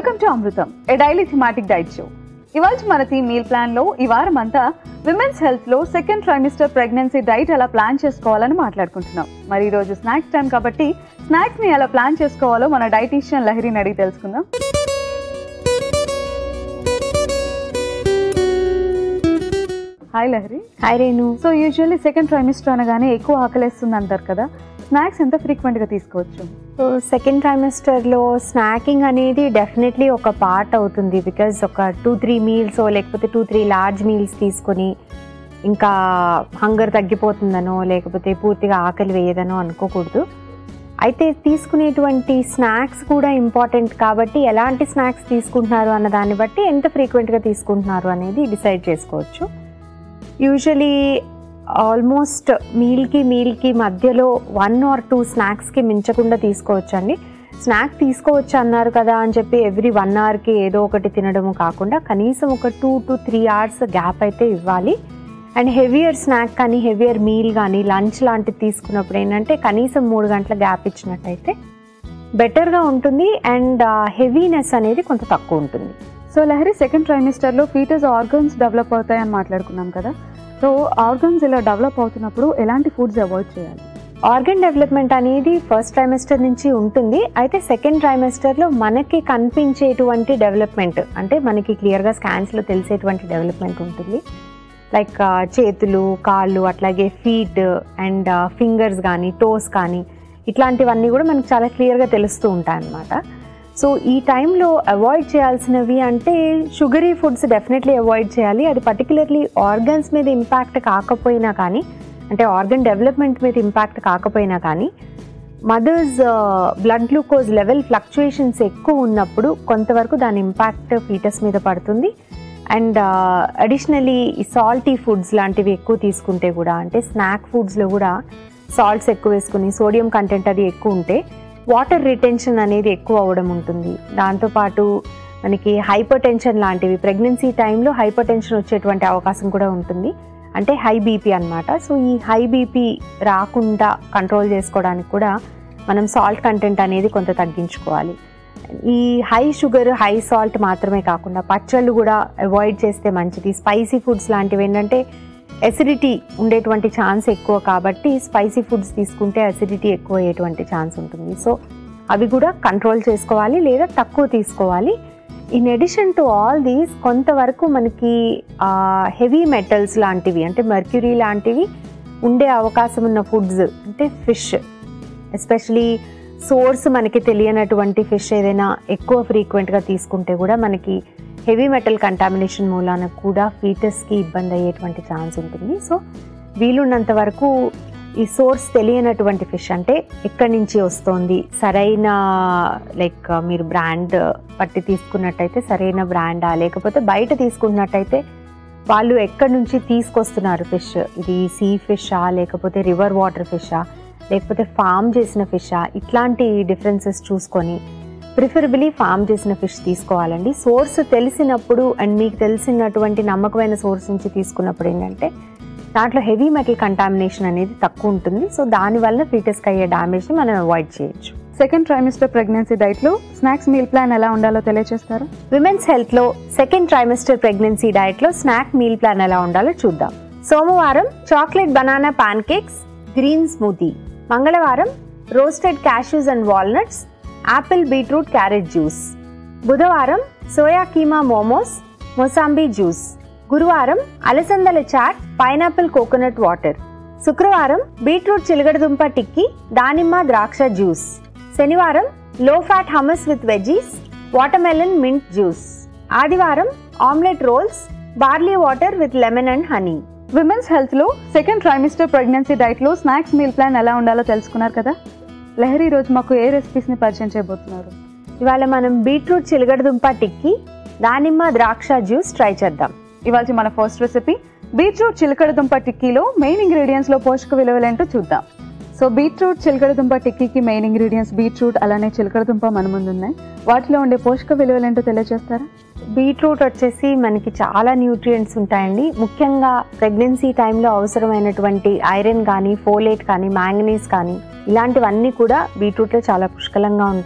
welcome to Amrutham a daily thematic diet show ఇవాళ మన theme meal plan లో ఈ వారం అంతా విమెన్స్ హెల్త్ లో సెకండ్ ట్రైమిస్టర్ ప్రెగ్నెన్సీ డైట్ ఎలా ప్లాన్ చేసుకోవాలని మాట్లాడుకుంటున్నాం మరి ఈ రోజు స్నాక్స్ టైం కాబట్టి స్నాక్స్ ని ఎలా ప్లాన్ చేసుకోవాలో మన డైటీషియన్ లహరిని అడిగి తెలుసుకుందాం hi Lahari hi Renu so usually second trimester అనగానే ఎక్కువ ఆకలేస్తుంది అంటారు కదా స్నాక్స్ ఎంత ఫ్రీక్వెంట్ గా తీసుకోవచ్చు సో సెకండ్ ట్రైమెస్టర్లో స్నాకింగ్ అనేది డెఫినెట్లీ ఒక పార్ట్ అవుతుంది బికాజ్ ఒక టూ త్రీ మీల్స్ లేకపోతే టూ త్రీ లార్జ్ మీల్స్ తీసుకొని ఇంకా హంగర్ తగ్గిపోతుందనో లేకపోతే పూర్తిగా ఆకలి వేయదనో అనుకోకూడదు అయితే తీసుకునేటువంటి స్నాక్స్ కూడా ఇంపార్టెంట్ కాబట్టి ఎలాంటి స్నాక్స్ తీసుకుంటున్నారు అన్న దాన్ని బట్టి ఎంత ఫ్రీక్వెంట్గా తీసుకుంటున్నారు అనేది డిసైడ్ చేసుకోవచ్చు యూజువలీ ఆల్మోస్ట్ మీల్కి మీల్కి మధ్యలో వన్ ఆర్ టూ స్నాక్స్కి మించకుండా తీసుకోవచ్చండి స్నాక్ తీసుకోవచ్చు అన్నారు కదా అని చెప్పి ఎవ్రీ వన్ అవర్కి ఏదో ఒకటి తినడము కాకుండా కనీసం ఒక two to three hours gap అయితే ఇవ్వాలి అండ్ హెవియర్ స్నాక్ కానీ హెవియర్ మీల్ కానీ లంచ్ లాంటిది తీసుకున్నప్పుడు ఏంటంటే కనీసం మూడు గంటల గ్యాప్ ఇచ్చినట్టయితే బెటర్గా ఉంటుంది అండ్ హెవీనెస్ అనేది కొంత తక్కువ ఉంటుంది సో లహరి సెకండ్ ట్రైమిస్టర్ లో ఫీటస్ ఆర్గన్స్ డెవలప్ అవుతాయని మాట్లాడుకున్నాం కదా సో ఆర్గన్స్ ఇలా డెవలప్ అవుతున్నప్పుడు ఎలాంటి ఫుడ్స్ అవాయిడ్ చేయాలి ఆర్గన్ డెవలప్మెంట్ అనేది ఫస్ట్ ట్రైమెస్టర్ నుంచి ఉంటుంది అయితే సెకండ్ ట్రైమెస్టర్లో మనకి కనిపించేటువంటి డెవలప్మెంట్ అంటే మనకి క్లియర్గా స్కాన్స్లో తెలిసేటువంటి డెవలప్మెంట్ ఉంటుంది లైక్ చేతులు కాళ్ళు అట్లాగే ఫీట్ అండ్ ఫింగర్స్ కానీ టోస్ కానీ ఇట్లాంటివన్నీ కూడా మనకు చాలా క్లియర్గా తెలుస్తూ ఉంటాయి అన్నమాట సో ఈ టైంలో అవాయిడ్ చేయాల్సినవి అంటే షుగరీ ఫుడ్స్ డెఫినెట్లీ అవాయిడ్ చేయాలి అది పర్టికులర్లీ ఆర్గన్స్ మీద ఇంపాక్ట్ కాకపోయినా కానీ అంటే ఆర్గన్ డెవలప్మెంట్ మీద ఇంపాక్ట్ కాకపోయినా కానీ mother's blood glucose level fluctuations ఎక్కువ ఉన్నప్పుడు కొంతవరకు దాని ఇంపాక్ట్ ఫీటస్ మీద పడుతుంది అండ్ అడిషనలీ సాల్టీ ఫుడ్స్ లాంటివి ఎక్కువ తీసుకుంటే కూడా అంటే స్నాక్ ఫుడ్స్లో కూడా సాల్ట్స్ ఎక్కువ వేసుకుని సోడియం కంటెంట్ అది ఎక్కువ ఉంటే వాటర్ రిటెన్షన్ అనేది ఎక్కువ అవ్వడం ఉంటుంది దాంతోపాటు మనకి హైపర్ టెన్షన్ లాంటివి ప్రెగ్నెన్సీ టైంలో హైపర్ టెన్షన్ వచ్చేటువంటి అవకాశం కూడా ఉంటుంది అంటే హై బీపీ అన్నమాట సో ఈ హై బీపీ రాకుండా కంట్రోల్ చేసుకోవడానికి కూడా మనం సాల్ట్ కంటెంట్ అనేది కొంత తగ్గించుకోవాలి ఈ హై షుగర్ హై సాల్ట్ మాత్రమే కాకుండా పచ్చళ్ళు కూడా అవాయిడ్ చేస్తే మంచిది స్పైసీ ఫుడ్స్ లాంటివి ఏంటంటే ఎసిడిటీ ఉండేటువంటి ఛాన్స్ ఎక్కువ కాబట్టి స్పైసీ ఫుడ్స్ తీసుకుంటే అసిడిటీ ఎక్కువ అయ్యేటువంటి ఛాన్స్ ఉంటుంది సో అవి కూడా కంట్రోల్ చేసుకోవాలి లేదా తక్కువ తీసుకోవాలి in addition to all these కొంతవరకు మనకి హెవీ మెటల్స్ లాంటివి అంటే మర్క్యూరీ లాంటివి ఉండే అవకాశం ఉన్న ఫుడ్స్ అంటే ఫిష్ ఎస్పెషలీ సోర్స్ మనకి తెలియనటువంటి ఫిష్ ఏదైనా ఎక్కువ ఫ్రీక్వెంట్గా తీసుకుంటే కూడా మనకి హెవీ మెటల్ కంటామినేషన్ మూలాన కూడా ఫీటస్కి ఇబ్బంది అయ్యేటువంటి ఛాన్స్ ఉంటుంది సో వీలున్నంత వరకు ఈ సోర్స్ తెలియనటువంటి ఫిష్ అంటే ఎక్కడి నుంచి వస్తుంది సరైన లైక్ మీరు బ్రాండ్ పట్టి తీసుకున్నట్టయితే సరైన బ్రాండా లేకపోతే బయట తీసుకున్నట్టయితే వాళ్ళు ఎక్కడి నుంచి తీసుకొస్తున్నారు ఫిష్ ఇది సీ ఫిషా లేకపోతే రివర్ వాటర్ ఫిషా లేకపోతే ఫామ్ చేసిన ఫిషా ఇట్లాంటి డిఫరెన్సెస్ చూసుకొని ప్రిఫరబులీ ఫామ్ చేసిన ఫిష్ తీసుకోవాలండి సోర్స్ తెలిసినప్పుడు అండ్ మీకు తెలిసినటువంటి నమ్మకమైన సోర్స్ నుంచి తీసుకున్నప్పుడు ఏంటంటే దాంట్లో హెవీ మెటల్ కంటామినేషన్ అనేది తక్కువ ఉంటుంది సో దానివల్ల ఫీటస్కి అయ్యే డ్యామేజ్ని మనం అవాయిడ్ చేయొచ్చు సెకండ్ ట్రైమిస్టర్ ప్రెగ్నెన్సీ డైట్ లో స్నాక్స్ మీల్ ప్లాన్ ఎలా ఉండాలో తెలియజేస్తారా విమెన్స్ హెల్త్లో సెకండ్ ట్రైమెస్టర్ ప్రెగ్నెన్సీ డైట్లో స్నాక్ మీల్ ప్లాన్ ఎలా ఉండాలో చూద్దాం సోమవారం chocolate banana pancakes green smoothie మంగళవారం roasted cashews and walnuts apple beetroot carrot juice బుధవారం సోయా కీమా మోమోస్ మొసాంబీ జ్యూస్ గురువారం అలసందల చాట్ పైనాపిల్ కోకోనట్ వాటర్ శుక్రవారం బీట్రూట్ చిలగడదుంప టిక్కీ దానిమ్మ ద్రాక్ష జ్యూస్ శనివారం low fat hummus with veggies watermelon mint juice ఆదివారం omelette rolls barley water with lemon and honey women's health లో సెకండ్ ట్రైమిస్టర్ ప్రెగ్నెన్సీ డైట్ లో స్నాక్స్ మీల్ ప్లాన్ ఎలా ఉండాలో తెలుసుకున్నారు కదా లహరి రోజు మాకు ఏ రెసిపీస్ ని పరిచయం చేయబోతున్నారు ఇవాళ మనం బీట్రూట్ చిలగడదుంప టిక్కీ దానిమ్మ ద్రాక్ష జ్యూస్ ట్రై చేద్దాం ఇవాళ మన ఫస్ట్ రెసిపీ బీట్రూట్ చిలకడదుంప టిక్కీలో మెయిన్ ఇంగ్రీడియంట్స్ లో పోషక విలువలు ఏంటో చూద్దాం సో బీట్రూట్ చిలకడదుంప టిక్కీకి మెయిన్ ఇంగ్రీడియంట్స్ బీట్రూట్ అలానే చిలకడదుంప మన ముందు ఉన్నాయి వాటిలో ఉండే పోషక విలువలు ఏంటో తెలియజేస్తారా బీట్రూట్ వచ్చేసి మనకి చాలా న్యూట్రియంట్స్ ఉంటాయండి ముఖ్యంగా ప్రెగ్నెన్సీ టైంలో అవసరమైనటువంటి ఐరన్ కానీ ఫోలేట్ కానీ మ్యాంగనీస్ కానీ ఇలాంటివన్నీ కూడా బీట్రూట్లో చాలా పుష్కలంగా ఉంటాయి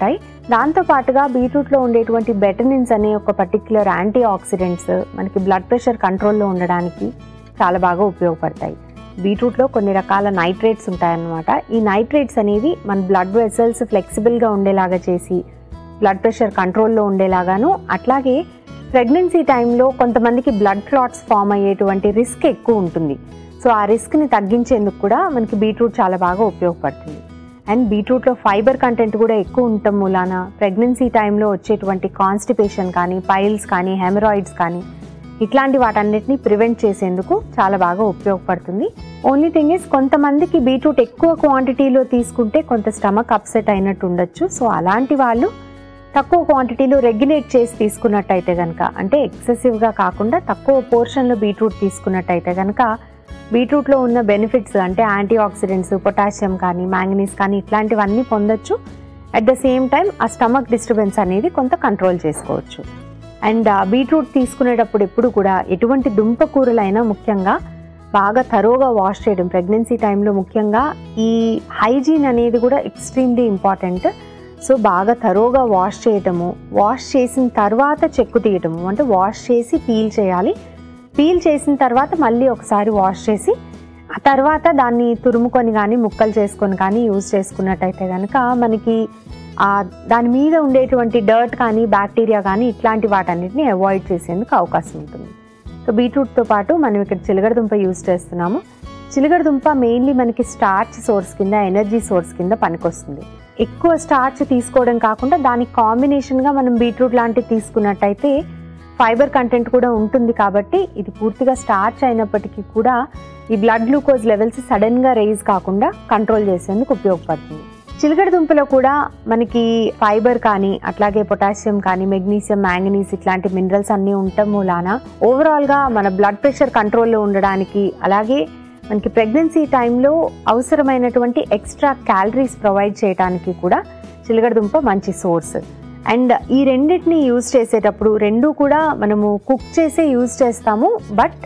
దాంతో పాటుగా బీట్రూట్లో ఉండేటువంటి బెటనిన్స్ అనే ఒక పర్టిక్యులర్ యాంటీ ఆక్సిడెంట్స్ మనకి బ్లడ్ ప్రెషర్ కంట్రోల్లో ఉండడానికి చాలా బాగా ఉపయోగపడతాయి బీట్రూట్లో కొన్ని రకాల నైట్రేట్స్ ఉంటాయన్నమాట ఈ నైట్రేట్స్ అనేవి మన బ్లడ్ వెసల్స్ ఫ్లెక్సిబుల్గా ఉండేలాగా చేసి బ్లడ్ ప్రెషర్ కంట్రోల్లో ఉండేలాగాను అట్లాగే ప్రెగ్నెన్సీ టైంలో కొంతమందికి బ్లడ్ క్లాట్స్ ఫామ్ అయ్యేటువంటి రిస్క్ ఎక్కువ ఉంటుంది సో ఆ రిస్క్ని తగ్గించేందుకు కూడా మనకి బీట్రూట్ చాలా బాగా ఉపయోగపడుతుంది అండ్ బీట్రూట్లో ఫైబర్ కంటెంట్ కూడా ఎక్కువ ఉండటం మూలాన ప్రెగ్నెన్సీ టైంలో వచ్చేటువంటి కాన్స్టిపేషన్ కానీ పైల్స్ కానీ హెమరాయిడ్స్ కానీ ఇట్లాంటి వాటన్నిటిని ప్రివెంట్ చేసేందుకు చాలా బాగా ఉపయోగపడుతుంది ఓన్లీ థింగ్ ఇస్ కొంతమందికి బీట్రూట్ ఎక్కువ క్వాంటిటీలో తీసుకుంటే కొంత స్టమక్ అప్సెట్ అయినట్టు ఉండొచ్చు సో అలాంటి వాళ్ళు తక్కువ క్వాంటిటీలో రెగ్యులేట్ చేసి తీసుకున్నట్టయితే కనుక అంటే ఎక్సెసివ్గా కాకుండా తక్కువ పోర్షన్లో బీట్రూట్ తీసుకున్నట్టయితే కనుక బీట్రూట్లో ఉన్న బెనిఫిట్స్ అంటే యాంటీ ఆక్సిడెంట్స్ పొటాషియం కానీ మ్యాంగనీస్ కానీ ఇట్లాంటివన్నీ పొందొచ్చు అట్ ద సేమ్ టైం ఆ స్టమక్ డిస్టర్బెన్స్ అనేది కొంత కంట్రోల్ చేసుకోవచ్చు అండ్ బీట్రూట్ తీసుకునేటప్పుడు ఎప్పుడు కూడా ఎటువంటి దుంప కూరలైనా ముఖ్యంగా బాగా తరోగా వాష్ చేయడం ప్రెగ్నెన్సీ టైంలో ముఖ్యంగా ఈ హైజీన్ అనేది కూడా ఎక్స్ట్రీమ్లీ ఇంపార్టెంట్ సో బాగా తరోగా వాష్ చేయటము వాష్ చేసిన తర్వాత చెక్కు తీయటము అంటే వాష్ చేసి పీల్ చేయాలి పీల్ చేసిన తర్వాత మళ్ళీ ఒకసారి వాష్ చేసి ఆ తర్వాత దాన్ని తురుముకొని కానీ ముక్కలు చేసుకొని కానీ యూజ్ చేసుకున్నట్టయితే కనుక మనకి ఆ దాని మీద ఉండేటువంటి డర్ట్ కానీ బ్యాక్టీరియా కానీ ఇట్లాంటి వాటన్నిటిని అవాయిడ్ చేసేందుకు అవకాశం ఉంటుంది సో బీట్రూట్తో పాటు మనం ఇక్కడ చిలగడదుంప యూజ్ చేస్తున్నాము చిలగడదుంప మెయిన్లీ మనకి స్టార్చ్ సోర్స్ కింద ఎనర్జీ సోర్స్ కింద పనికొస్తుంది ఎక్కువ స్టార్చ్ తీసుకోవడం కాకుండా దానికి కాంబినేషన్గా మనం బీట్రూట్ లాంటివి తీసుకున్నట్టయితే ఫైబర్ కంటెంట్ కూడా ఉంటుంది కాబట్టి ఇది పూర్తిగా స్టార్చ్ అయినప్పటికీ కూడా ఈ బ్లడ్ గ్లూకోజ్ లెవెల్స్ సడన్గా రైజ్ కాకుండా కంట్రోల్ చేసేందుకు ఉపయోగపడుతుంది చిలకడ దుంపలో కూడా మనకి ఫైబర్ కానీ అట్లాగే పొటాషియం కానీ మెగ్నీషియం మ్యాంగనీస్ ఇట్లాంటి మినరల్స్ అన్నీ ఉండటం మూలాన ఓవరాల్గా మన బ్లడ్ ప్రెషర్ కంట్రోల్లో ఉండడానికి అలాగే మనకి ప్రెగ్నెన్సీ టైంలో అవసరమైనటువంటి ఎక్స్ట్రా క్యాలరీస్ ప్రొవైడ్ చేయడానికి కూడా చిలకడ దుంప మంచి సోర్స్ అండ్ ఈ రెండింటిని యూజ్ చేసేటప్పుడు రెండు కూడా మనము కుక్ చేసే యూజ్ చేస్తాము బట్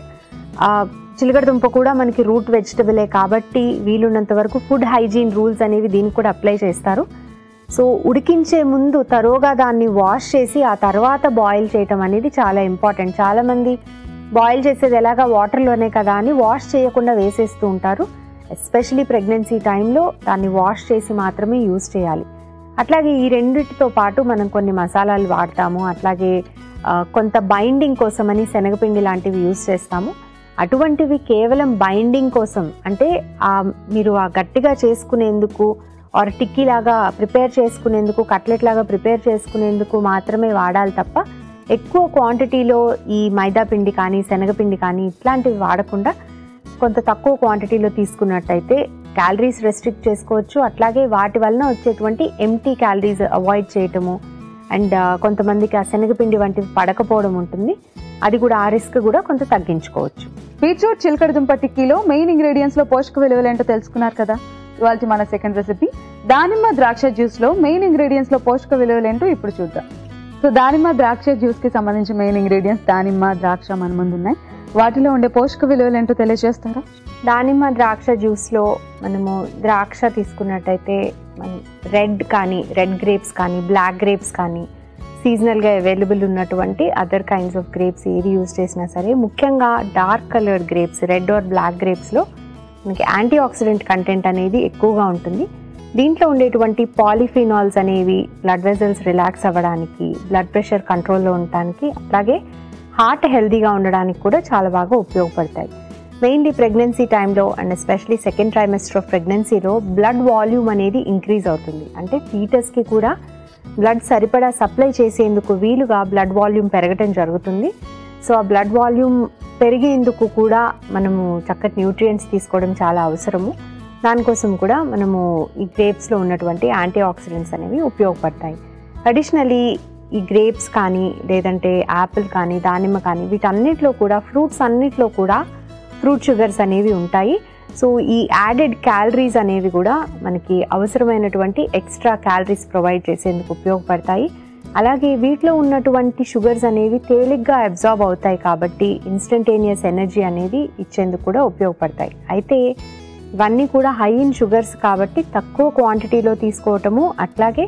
చిలకడ దుంప కూడా మనకి రూట్ వెజిటబులే కాబట్టి వీలున్నంత వరకు ఫుడ్ హైజీన్ రూల్స్ అనేవి దీనికి కూడా అప్లై చేస్తారు సో ఉడికించే ముందు తరోగా దాన్ని వాష్ చేసి ఆ తర్వాత బాయిల్ చేయటం అనేది చాలా ఇంపార్టెంట్ చాలామంది బాయిల్ చేసేది ఎలాగా వాటర్లోనే కదా అని వాష్ చేయకుండా వేసేస్తూ ఉంటారు ఎస్పెషలీ ప్రెగ్నెన్సీ టైంలో దాన్ని వాష్ చేసి మాత్రమే యూజ్ చేయాలి అట్లాగే ఈ రెండిటితో పాటు మనం కొన్ని మసాలాలు వాడతాము అట్లాగే ఆ, కొంత బైండింగ్ కోసమని శనగపిండి లాంటివి యూజ్ చేస్తాము అటువంటివి కేవలం బైండింగ్ కోసం అంటే ఆ మీరు ఆ గట్టిగా చేసుకునేందుకు ఆర్ టిక్కీ లాగా ప్రిపేర్ చేసుకునేందుకు కట్లెట్ లాగా ప్రిపేర్ చేసుకునేందుకు మాత్రమే వాడాలి తప్ప ఎక్కువ క్వాంటిటీలో ఈ మైదా పిండి కానీ శనగపిండి కానీ ఇట్లాంటివి వాడకుండా కొంత తక్కువ క్వాంటిటీలో తీసుకున్నట్టయితే క్యాలరీస్ రెస్ట్రిక్ట్ చేసుకోవచ్చు అట్లాగే వాటి వలన వచ్చేటువంటి ఎంటీ క్యాలరీస్ అవాయిడ్ చేయటము అండ్ కొంతమందికి ఆ శనగపిండి వంటివి పడకపోవడం ఉంటుంది అది కూడా ఆ రిస్క్ కూడా కొంత తగ్గించుకోవచ్చు బీట్రూట్ చిలకడ దుంప టిక్కీలో మెయిన్ ఇంగ్రీడియంట్స్ లో పోషక విలువలు ఏంటో తెలుసుకున్నారు కదా ఇవాళ మన సెకండ్ రెసిపీ దానిమ్మ ద్రాక్ష జ్యూస్ లో మెయిన్ ఇంగ్రీడియంట్స్ లో పోషక విలువలు ఏంటో ఇప్పుడు చూద్దాం సో దానిమ్మ ద్రాక్ష జ్యూస్ కి సంబంధించి మెయిన్ ఇంగ్రీడియంట్స్ దానిమ్మ ద్రాక్ష మన ముందు ఉన్నాయి వాటిలో ఉండే పోషక విలువలు ఏంటో తెలియజేస్తారా దానిమ్మ ద్రాక్ష జ్యూస్లో మనము ద్రాక్ష తీసుకున్నట్టయితే మనం రెడ్ కానీ రెడ్ గ్రేప్స్ కానీ బ్లాక్ గ్రేప్స్ కానీ సీజనల్గా అవైలబుల్ ఉన్నటువంటి అదర్ కైండ్స్ ఆఫ్ గ్రేప్స్ ఏది యూజ్ చేసినా సరే ముఖ్యంగా dark coloured grapes red or black గ్రేప్స్లో మనకి యాంటీ ఆక్సిడెంట్ కంటెంట్ అనేది ఎక్కువగా ఉంటుంది దీంట్లో ఉండేటువంటి పాలిఫినాల్స్ అనేవి బ్లడ్ వెజల్స్ రిలాక్స్ అవ్వడానికి బ్లడ్ ప్రెషర్ కంట్రోల్లో ఉండడానికి అలాగే హార్ట్ హెల్తీగా ఉండడానికి కూడా చాలా బాగా ఉపయోగపడతాయి మెయిన్లీ ప్రెగ్నెన్సీ టైంలో and especially second trimester of ప్రెగ్నెన్సీలో బ్లడ్ వాల్యూమ్ అనేది ఇంక్రీజ్ అవుతుంది అంటే ఫీటస్కి కూడా బ్లడ్ సరిపడా సప్లై చేసేందుకు వీలుగా బ్లడ్ వాల్యూమ్ పెరగటం జరుగుతుంది సో ఆ బ్లడ్ వాల్యూమ్ పెరిగేందుకు కూడా మనము చక్కటి న్యూట్రియంట్స్ తీసుకోవడం చాలా అవసరము దానికోసం కూడా మనము ఈ గ్రేప్స్లో ఉన్నటువంటి యాంటీ ఆక్సిడెంట్స్ అనేవి ఉపయోగపడతాయి అడిషనలీ ఈ గ్రేప్స్ కానీ లేదంటే యాపిల్ కానీ దానిమ్మ కానీ వీటన్నిటిలో కూడా ఫ్రూట్స్ అన్నిటిలో కూడా ఫ్రూట్ షుగర్స్ అనేవి ఉంటాయి సో ఈ యాడెడ్ క్యాలరీస్ అనేవి కూడా మనకి అవసరమైనటువంటి ఎక్స్ట్రా క్యాలరీస్ ప్రొవైడ్ చేసేందుకు ఉపయోగపడతాయి అలాగే వీటిలో ఉన్నటువంటి షుగర్స్ అనేవి తేలిగ్గా అబ్జార్బ్ అవుతాయి కాబట్టి ఇన్స్టంటేనియస్ ఎనర్జీ అనేది ఇచ్చేందుకు కూడా ఉపయోగపడతాయి అయితే ఇవన్నీ కూడా హై ఇన్ షుగర్స్ కాబట్టి తక్కువ క్వాంటిటీలో తీసుకోవటము అట్లాగే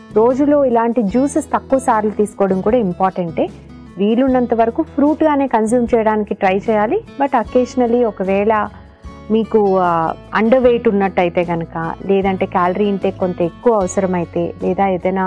రోజులో ఇలాంటి జ్యూసెస్ తక్కువ సార్లు తీసుకోవడం కూడా ఇంపార్టెంటే వీలున్నంత వరకు ఫ్రూట్గానే కన్జ్యూమ్ చేయడానికి ట్రై చేయాలి బట్ అకేషనలీ ఒకవేళ మీకు అండర్ వెయిట్ ఉన్నట్టయితే కనుక లేదంటే క్యాలరీ ఇంటేక్ కొంత ఎక్కువ అవసరమైతే లేదా ఏదైనా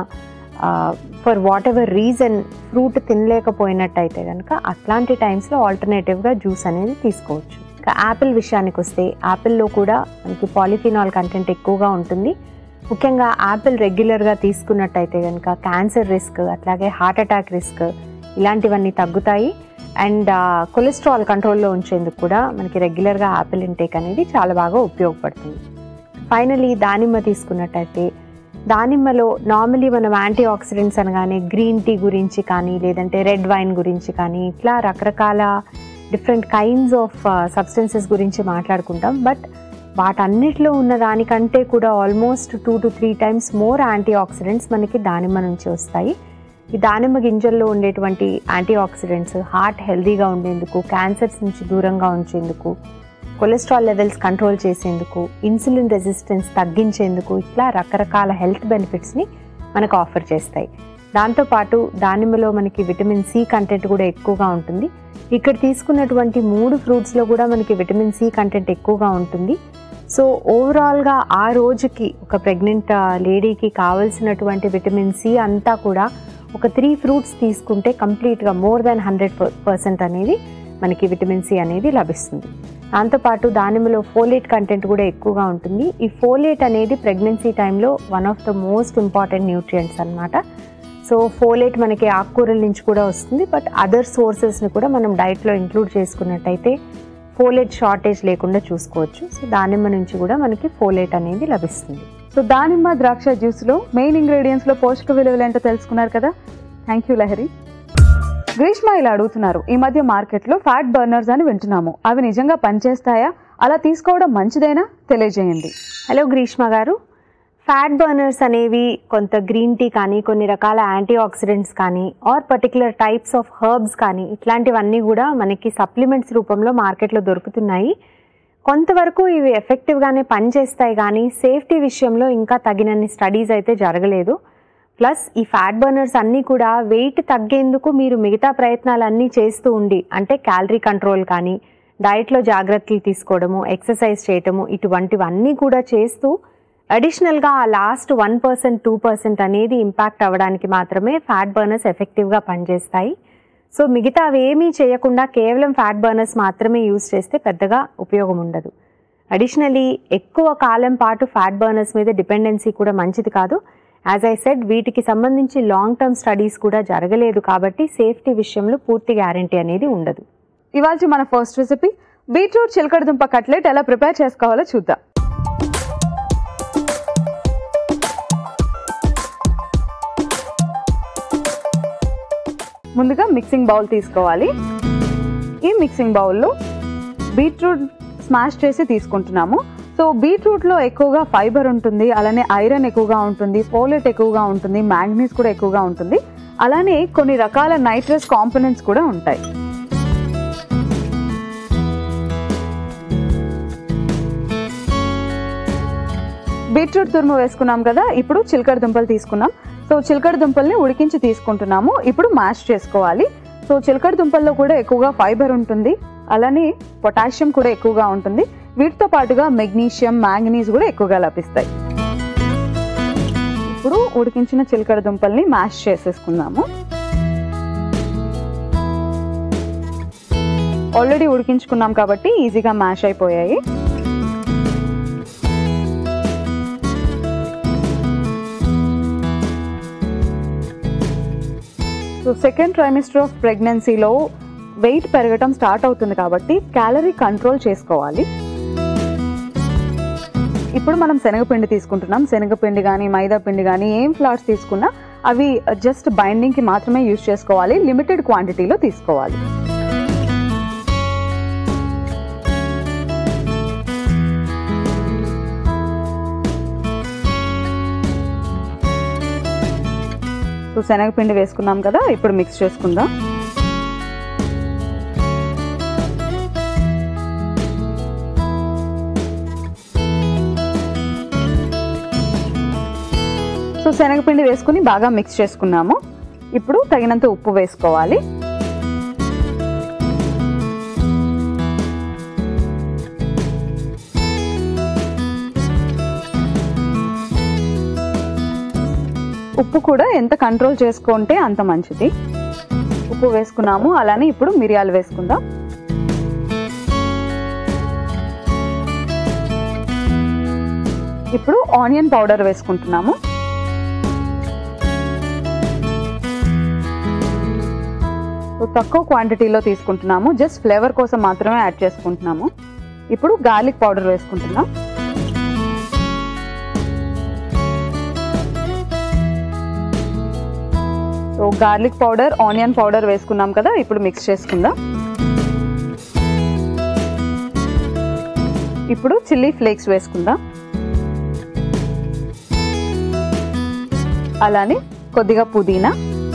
for whatever reason fruit తినలేకపోయినట్టయితే కనుక అట్లాంటి టైమ్స్లో ఆల్టర్నేటివ్గా జ్యూస్ అనేది తీసుకోవచ్చు ఇంకా యాపిల్ విషయానికి వస్తే యాపిల్లో కూడా మనకి పాలిఫినాల్ కంటెంట్ ఎక్కువగా ఉంటుంది ముఖ్యంగా యాపిల్ రెగ్యులర్గా తీసుకున్నట్టయితే కనుక క్యాన్సర్ రిస్క్ అట్లాగే హార్ట్ అటాక్ రిస్క్ ఇలాంటివన్నీ తగ్గుతాయి అండ్ కొలెస్ట్రాల్ కంట్రోల్లో ఉంచేందుకు కూడా మనకి రెగ్యులర్గా యాపిల్ ఇంటేక్ అనేది చాలా బాగా ఉపయోగపడుతుంది ఫైనలీ దానిమ్మ తీసుకున్నట్టయితే దానిమ్మలో నార్మలీ మనం యాంటీ ఆక్సిడెంట్స్ అనగానే గ్రీన్ టీ గురించి కానీ లేదంటే రెడ్ వైన్ గురించి కానీ ఇట్లా రకరకాల డిఫరెంట్ కైండ్స్ ఆఫ్ సబ్స్టెన్సెస్ గురించి మాట్లాడుకుంటాం బట్ వాటన్నిటిలో ఉన్న దానికంటే కూడా almost two to three times more antioxidants మనకి దానిమ్మ నుంచి వస్తాయి ఈ దానిమ్మ గింజల్లో ఉండేటువంటి యాంటీ ఆక్సిడెంట్స్ హార్ట్ హెల్దీగా ఉండేందుకు క్యాన్సర్స్ నుంచి దూరంగా ఉంచేందుకు కొలెస్ట్రాల్ లెవెల్స్ కంట్రోల్ చేసేందుకు ఇన్సులిన్ రెసిస్టెన్స్ తగ్గించేందుకు ఇట్లా రకరకాల హెల్త్ బెనిఫిట్స్ని మనకు ఆఫర్ చేస్తాయి దాంతోపాటు దానిమ్మలో మనకి విటమిన్ సి కంటెంట్ కూడా ఎక్కువగా ఉంటుంది ఇక్కడ తీసుకున్నటువంటి మూడు ఫ్రూట్స్లో కూడా మనకి విటమిన్ సి కంటెంట్ ఎక్కువగా ఉంటుంది సో ఓవరాల్గా ఆ రోజుకి ఒక ప్రెగ్నెంట్ లేడీకి కావాల్సినటువంటి విటమిన్ సి అంతా కూడా ఒక త్రీ ఫ్రూట్స్ తీసుకుంటే కంప్లీట్గా మోర్ దాన్ హండ్రెడ్ పర్సెంట్ అనేది మనకి విటమిన్ సి అనేది లభిస్తుంది దాంతోపాటు దానిమ్మలో ఫోలేట్ కంటెంట్ కూడా ఎక్కువగా ఉంటుంది ఈ ఫోలేట్ అనేది ప్రెగ్నెన్సీ టైంలో one of the most important nutrients అనమాట సో ఫోలేట్ మనకి ఆకుకూరల నుంచి కూడా వస్తుంది బట్ అదర్ సోర్సెస్ని కూడా మనం డైట్లో ఇంక్లూడ్ చేసుకున్నట్టయితే ఫోలేట్ షార్టేజ్ లేకుండా చూసుకోవచ్చు సో దానిమ్మ నుంచి కూడా మనకి ఫోలేట్ అనేది లభిస్తుంది సో దానిమ్మ ద్రాక్ష జ్యూస్లో మెయిన్ ఇంగ్రీడియంట్స్లో పోషక విలువలు ఏంటో తెలుసుకున్నారు కదా థ్యాంక్ యూ లహరి గ్రీష్మ ఇలా అడుగుతున్నారు ఈ మధ్య మార్కెట్లో ఫ్యాట్ బర్నర్స్ అని వింటున్నాము అవి నిజంగా పనిచేస్తాయా అలా తీసుకోవడం మంచిదేనా తెలియజేయండి హలో గ్రీష్మ గారు ఫ్యాట్ బర్నర్స్ అనేవి కొంత గ్రీన్ టీ కానీ కొన్ని రకాల యాంటీ ఆక్సిడెంట్స్ కానీ or particular types of herbs కానీ ఇట్లాంటివన్నీ కూడా మనకి సప్లిమెంట్స్ రూపంలో మార్కెట్లో దొరుకుతున్నాయి కొంతవరకు ఇవి ఎఫెక్టివ్గానే పనిచేస్తాయి కానీ సేఫ్టీ విషయంలో ఇంకా తగినన్ని స్టడీస్ అయితే జరగలేదు ప్లస్ ఈ ఫ్యాట్ బర్నర్స్ అన్నీ కూడా వెయిట్ తగ్గేందుకు మీరు మిగతా ప్రయత్నాలన్నీ చేస్తూ ఉండి అంటే క్యాలరీ కంట్రోల్ కానీ డైట్లో జాగ్రత్తలు తీసుకోవడము ఎక్సర్సైజ్ చేయటము ఇటువంటివన్నీ కూడా చేస్తూ అడిషనల్గా ఆ last one percent two percent అనేది ఇంపాక్ట్ అవ్వడానికి మాత్రమే ఫ్యాట్ బర్నర్స్ ఎఫెక్టివ్గా పనిచేస్తాయి సో మిగతా అవేమీ చేయకుండా కేవలం ఫ్యాట్ బర్నర్స్ మాత్రమే యూజ్ చేస్తే పెద్దగా ఉపయోగం ఉండదు అడిషనలీ ఎక్కువ కాలం పాటు ఫ్యాట్ బర్నర్స్ మీద డిపెండెన్సీ కూడా మంచిది కాదు యాజ్ ఐ సెడ్ వీటికి సంబంధించి లాంగ్ టర్మ్ స్టడీస్ కూడా జరగలేదు కాబట్టి సేఫ్టీ విషయంలో పూర్తి గ్యారంటీ అనేది ఉండదు ఇవాళ మన ఫస్ట్ రెసిపీ బీట్రూట్ చిలకడ దుంప కట్లెట్ ఎలా ప్రిపేర్ చేసుకోవాలో చూద్దాం ముందుగా మిక్సింగ్ బౌల్ తీసుకోవాలి ఈ మిక్సింగ్ బౌల్లో బీట్రూట్ స్మాష్ చేసి తీసుకుంటున్నాము సో బీట్రూట్లో ఎక్కువగా ఫైబర్ ఉంటుంది అలానే ఐరన్ ఎక్కువగా ఉంటుంది ఫోలెట్ ఎక్కువగా ఉంటుంది మ్యాంగనీస్ కూడా ఎక్కువగా ఉంటుంది అలానే కొన్ని రకాల నైట్రస్ కాంపోనెంట్స్ కూడా ఉంటాయి బీట్రూట్ తురుము వేసుకున్నాం కదా ఇప్పుడు చిలకడ దుంపలు తీసుకున్నాం సో చిలకడ దుంపల్ని ఉడికించి తీసుకుంటున్నాము ఇప్పుడు మ్యాష్ చేసుకోవాలి సో చిలకడ దుంపల్లో కూడా ఎక్కువగా ఫైబర్ ఉంటుంది అలానే పొటాషియం కూడా ఎక్కువగా ఉంటుంది వీటితో పాటుగా మెగ్నీషియం మ్యాంగనీస్ కూడా ఎక్కువగా లభిస్తాయి ఇప్పుడు ఉడికించిన చిలకడ దుంపల్ని మ్యాష్ చేసేసుకుందాము ఆల్రెడీ ఉడికించుకున్నాం కాబట్టి ఈజీగా మ్యాష్ అయిపోయాయి సో సెకండ్ ట్రైమిస్టర్ ఆఫ్ ప్రెగ్నెన్సీలో వెయిట్ పెరగటం స్టార్ట్ అవుతుంది కాబట్టి క్యాలరీ కంట్రోల్ చేసుకోవాలి ఇప్పుడు మనం శనగపిండి తీసుకుంటున్నాం శనగపిండి కానీ మైదా పిండి కానీ ఏం ఫ్లాట్స్ తీసుకున్నా అవి జస్ట్ బైండింగ్కి మాత్రమే యూజ్ చేసుకోవాలి లిమిటెడ్ క్వాంటిటీలో తీసుకోవాలి సో శనగపిండి వేసుకున్నాం కదా ఇప్పుడు మిక్స్ చేసుకుందాం సో శనగపిండి వేసుకుని బాగా మిక్స్ చేసుకున్నాము ఇప్పుడు తగినంత ఉప్పు వేసుకోవాలి ఉప్పు కూడా ఎంత కంట్రోల్ చేసుకుంటే అంత మంచిది ఉప్పు వేసుకున్నాము అలానే ఇప్పుడు మిరియాలు వేసుకుందాం ఇప్పుడు ఆనియన్ పౌడర్ వేసుకుంటున్నాము సో తక్కువ క్వాంటిటీలో తీసుకుంటున్నాము జస్ట్ ఫ్లేవర్ కోసం మాత్రమే యాడ్ చేసుకుంటున్నాము ఇప్పుడు గార్లిక్ పౌడర్ వేసుకుంటున్నాం so garlic powder onion powder వేసుకున్నాం కదా ఇప్పుడు మిక్స్ చేసుకుందాం ఇప్పుడు చిల్లీ ఫ్లేక్స్ వేసుకుందాం అలానే కొద్దిగా పుదీనా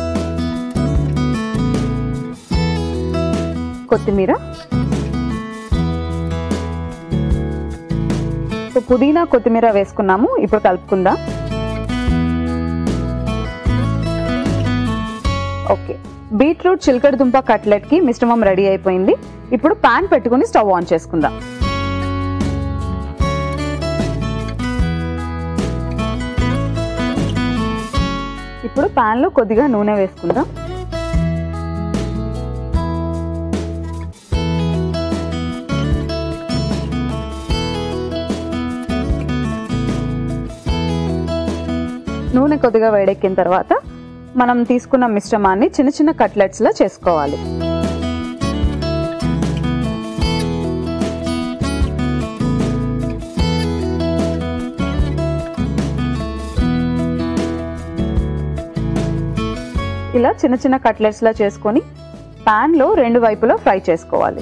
కొత్తిమీర సో పుదీనా కొత్తిమీర వేసుకున్నాము ఇప్పుడు కలుపుకుందాం ఓకే బీట్రూట్ చిలకడ దుంప కట్లెట్ కి మిశ్రమం రెడీ అయిపోయింది ఇప్పుడు పాన్ పెట్టుకుని స్టవ్ ఆన్ చేసుకుందాం ఇప్పుడు పాన్ లో కొద్దిగా నూనె వేసుకుందాం నూనె కొద్దిగా వేడెక్కిన తర్వాత మనం తీసుకున్న మిశ్రమాన్ని చిన్న చిన్న కట్లెట్స్ లా చేసుకోవాలి ఇలా చిన్న చిన్న కట్లెట్స్ లా చేసుకొని పాన్ లో రెండు వైపులా ఫ్రై చేసుకోవాలి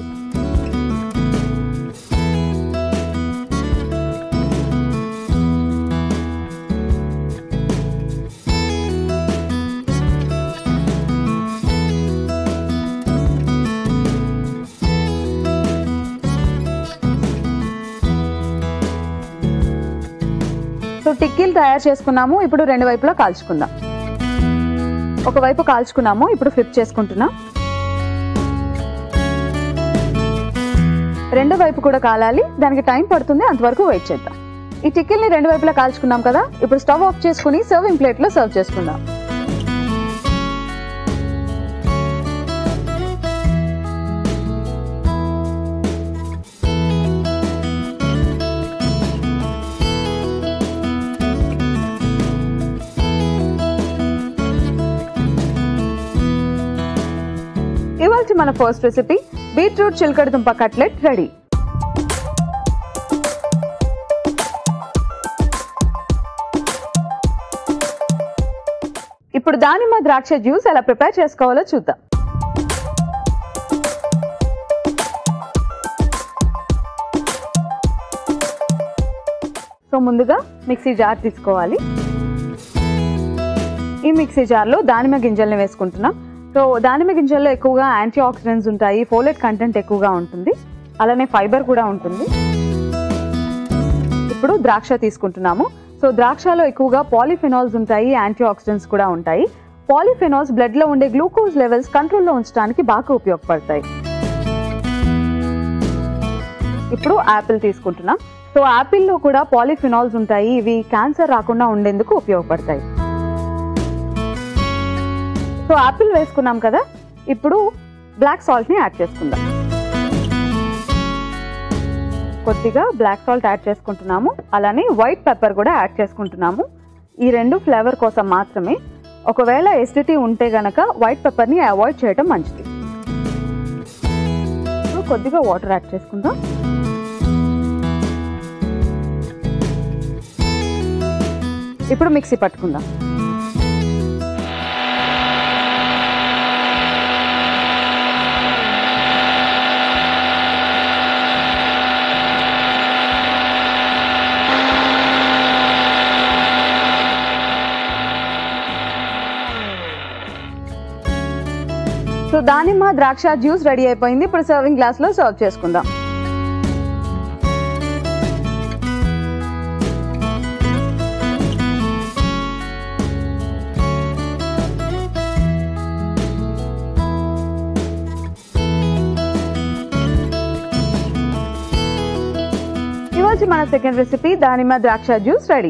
సో టిక్కీలు తయారు చేసుకున్నాము ఇప్పుడు రెండు వైపులా కాల్చుకుందాం ఒకవైపు కాల్చుకున్నాము ఇప్పుడు ఫ్లిప్ చేసుకుంటున్నాం రెండో వైపు కూడా కాలాలి దానికి టైం పడుతుంది అంతవరకు వెయిట్ చేద్దాం ఈ టిక్కిల్ని రెండు వైపులా కాల్చుకున్నాం కదా ఇప్పుడు స్టవ్ ఆఫ్ చేసుకుని సర్వింగ్ ప్లేట్లో సర్వ్ చేసుకుందాం ఇవాళ మన ఫస్ట్ రెసిపీ బీట్రూట్ చిలకడ దుంప కట్లెట్ రెడీ ఇప్పుడు దానిమ్మ ద్రాక్ష జ్యూస్ ఎలా ప్రిపేర్ చేసుకోవాలో చూద్దాం సో ముందుగా మిక్సీ జార్ తీసుకోవాలి ఈ మిక్సీ జార్లో దానిమ్మ గింజల్ని వేసుకుంటున్నాం సో దానిమ్మ గింజల్లో ఎక్కువగా యాంటీ ఆక్సిడెంట్స్ ఉంటాయి ఫోలెట్ కంటెంట్ ఎక్కువగా ఉంటుంది అలానే ఫైబర్ కూడా ఉంటుంది ఇప్పుడు ద్రాక్ష తీసుకుంటున్నాము సో ద్రాక్షలో ఎక్కువగా పాలిఫెనాల్స్ ఉంటాయి యాంటీ ఆక్సిడెంట్స్ కూడా ఉంటాయి పాలిఫెనాల్స్ బ్లడ్లో ఉండే గ్లూకోజ్ లెవెల్స్ కంట్రోల్లో ఉంచడానికి బాగా ఉపయోగపడతాయి ఇప్పుడు యాపిల్ తీసుకుంటున్నాం సో యాపిల్లో కూడా పాలిఫినాల్స్ ఉంటాయి ఇవి క్యాన్సర్ రాకుండా ఉండేందుకు ఉపయోగపడతాయి సో యాపిల్ వేసుకున్నాం కదా ఇప్పుడు బ్లాక్ సాల్ట్ని యాడ్ చేసుకుందాం కొద్దిగా బ్లాక్ సాల్ట్ యాడ్ చేసుకుంటున్నాము అలానే వైట్ పెప్పర్ కూడా యాడ్ చేసుకుంటున్నాము ఈ రెండు ఫ్లేవర్ కోసం మాత్రమే ఒకవేళ ఎసిడిటీ ఉంటే గనక వైట్ పెప్పర్ని అవాయిడ్ చేయడం మంచిది సో కొద్దిగా వాటర్ యాడ్ చేసుకుందాం ఇప్పుడు మిక్సీ పట్టుకుందాం సో దానిమ్మ ద్రాక్ష జ్యూస్ రెడీ అయిపోయింది ఇప్పుడు సర్వింగ్ గ్లాస్ లో సర్వ్ చేసుకుందాం ఇవాళ మన సెకండ్ రెసిపీ దానిమ్మ ద్రాక్ష జ్యూస్ రెడీ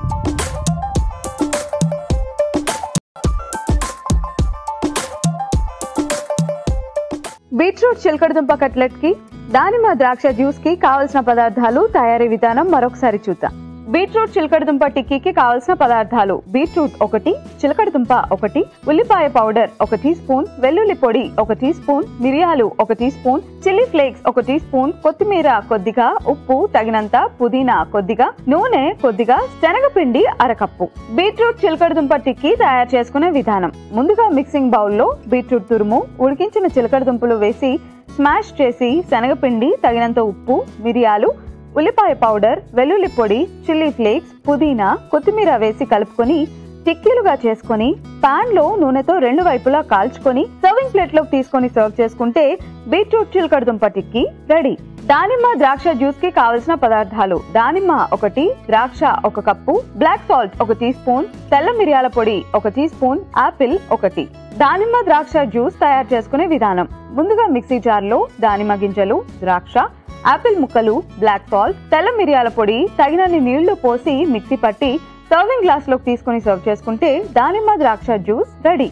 బీట్రూట్ చిలకడదుంప కట్లెట్ కి దానిమ్మ ద్రాక్ష జ్యూస్ కి కావలసిన పదార్థాలు తయారీ విధానం మరొకసారి చూద్దాం బీట్రూట్ చిలకడదుంప టిక్కీకి కావలసిన పదార్థాలు బీట్రూట్ ఒకటి చిలకడదుంప ఒకటి ఉల్లిపాయ పౌడర్ ఒక టీ స్పూన్ వెల్లుల్లి పొడి ఒక టీ స్పూన్ మిరియాలు ఒక టీ స్పూన్ చిల్లీ ఫ్లేక్స్ ఒక టీ స్పూన్ కొత్తిమీర కొద్దిగా ఉప్పు తగినంత పుదీనా కొద్దిగా నూనె కొద్దిగా శనగపిండి అరకప్పు బీట్రూట్ చిలకడదుంప టిక్కీ తయారు చేసుకునే విధానం ముందుగా మిక్సింగ్ బౌల్లో బీట్రూట్ తురుము ఉడికించిన చిలకడదుంపలు వేసి స్మాష్ చేసి శనగపిండి తగినంత ఉప్పు మిరియాలు ఉల్లిపాయ పౌడర్ వెల్లుల్లి పొడి చిల్లీ ఫ్లేక్స్ పుదీనా కొత్తిమీర వేసి కలుపుకొని టిక్కీలుగా చేసుకొని పాన్ లో నూనెతో రెండు వైపులా కాల్చుకొని సర్వింగ్ ప్లేట్ లోకి తీసుకొని సర్వ్ చేసుకుంటే బీట్రూట్ చిలకడదుంప టిక్కీ రెడీ దానిమ్మ ద్రాక్ష జ్యూస్ కి కావలసిన పదార్థాలు దానిమ్మ ఒకటి ద్రాక్ష ఒక కప్పు బ్లాక్ సాల్ట్ ఒక టీ స్పూన్ తెల్ల మిరియాల పొడి ఒక టీ స్పూన్ ఆపిల్ ఒకటి దానిమ్మ ద్రాక్ష జ్యూస్ తయారు చేసుకునే విధానం ముందుగా మిక్సీ జార్ లో దానిమ్మ గింజలు ద్రాక్ష ఆపిల్ ముక్కలు బ్లాక్ సాల్ట్ తెల్ల మిరియాల పొడి తగినన్ని నీళ్లు పోసి మిక్సీ పట్టి సర్వింగ్ గ్లాస్ లోకి తీసుకుని సర్వ్ చేసుకుంటే దానిమ్మ ద్రాక్ష జ్యూస్ రెడీ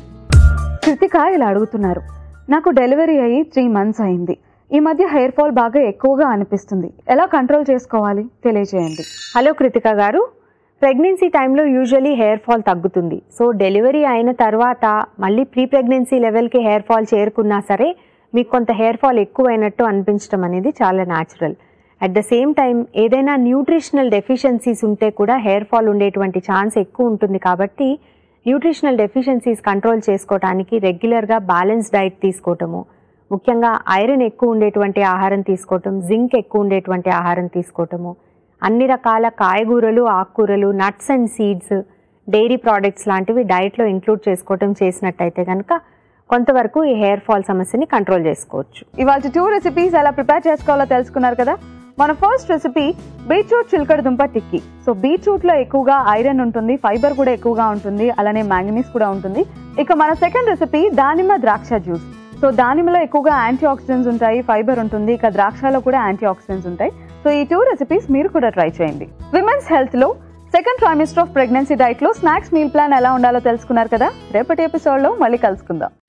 కృతిక ఇలా అడుగుతున్నారు నాకు డెలివరీ అయ్యి త్రీ మంత్స్ అయింది ఈ మధ్య హెయిర్ ఫాల్ బాగా ఎక్కువగా అనిపిస్తుంది ఎలా కంట్రోల్ చేసుకోవాలి తెలియజేయండి హలో కృతిక గారు ప్రెగ్నెన్సీ టైంలో యూజువలీ హెయిర్ ఫాల్ తగ్గుతుంది సో డెలివరీ అయిన తర్వాత మళ్ళీ ప్రీ ప్రెగ్నెన్సీ లెవెల్కి హెయిర్ ఫాల్ చేరుకున్నా సరే మీకు కొంత హెయిర్ ఫాల్ ఎక్కువైనట్టు అనిపించడం అనేది చాలా natural at the same time ఏదైనా న్యూట్రిషనల్ డెఫిషియన్సీస్ ఉంటే కూడా హెయిర్ ఫాల్ ఉండేటువంటి ఛాన్స్ ఎక్కువ ఉంటుంది కాబట్టి న్యూట్రిషనల్ డెఫిషియన్సీస్ కంట్రోల్ చేసుకోవడానికి రెగ్యులర్గా బ్యాలెన్స్ డైట్ తీసుకోవటము ముఖ్యంగా ఐరన్ ఎక్కువ ఉండేటువంటి ఆహారం తీసుకోవటం జింక్ ఎక్కువ ఉండేటువంటి ఆహారం తీసుకోవటము అన్ని రకాల కాయగూరలు ఆకుకూరలు nuts and seeds dairy products లాంటివి డైట్లో ఇంక్లూడ్ చేసుకోవటం చేసినట్టయితే కనుక కొంతవరకు ఈ హెయిర్ ఫాల్ సమస్యని కంట్రోల్ చేసుకోవచ్చు ఇవాళ టూ రెసిపీస్ ఎలా ప్రిపేర్ చేసుకోవాలో తెలుసుకున్నారు కదా మన ఫస్ట్ రెసిపీ బీట్రూట్ చిలకడ దుంప టిక్కీ సో బీట్రూట్ లో ఎక్కువగా ఐరన్ ఉంటుంది ఫైబర్ కూడా ఎక్కువగా ఉంటుంది అలానే మ్యాంగనీస్ కూడా ఉంటుంది ఇక మన సెకండ్ రెసిపీ దానిమ్మ ద్రాక్ష జ్యూస్ సో దానిమ్మలో ఎక్కువగా యాంటీ ఆక్సిడెంట్స్ ఉంటాయి ఫైబర్ ఉంటుంది ఇక ద్రాక్షలో కూడా యాంటీ ఆక్సిడెంట్స్ ఉంటాయి సో ఈ టూ రెసిపీస్ మీరు కూడా ట్రై చేయండి విమెన్స్ హెల్త్ లో second trimester of pregnancy diet లో స్నాక్స్ మీల్ ప్లాన్ ఎలా ఉండాలో తెలుసుకున్నారు కదా రేపటి ఎపిసోడ్ లో మళ్ళీ కలుసుకుందాం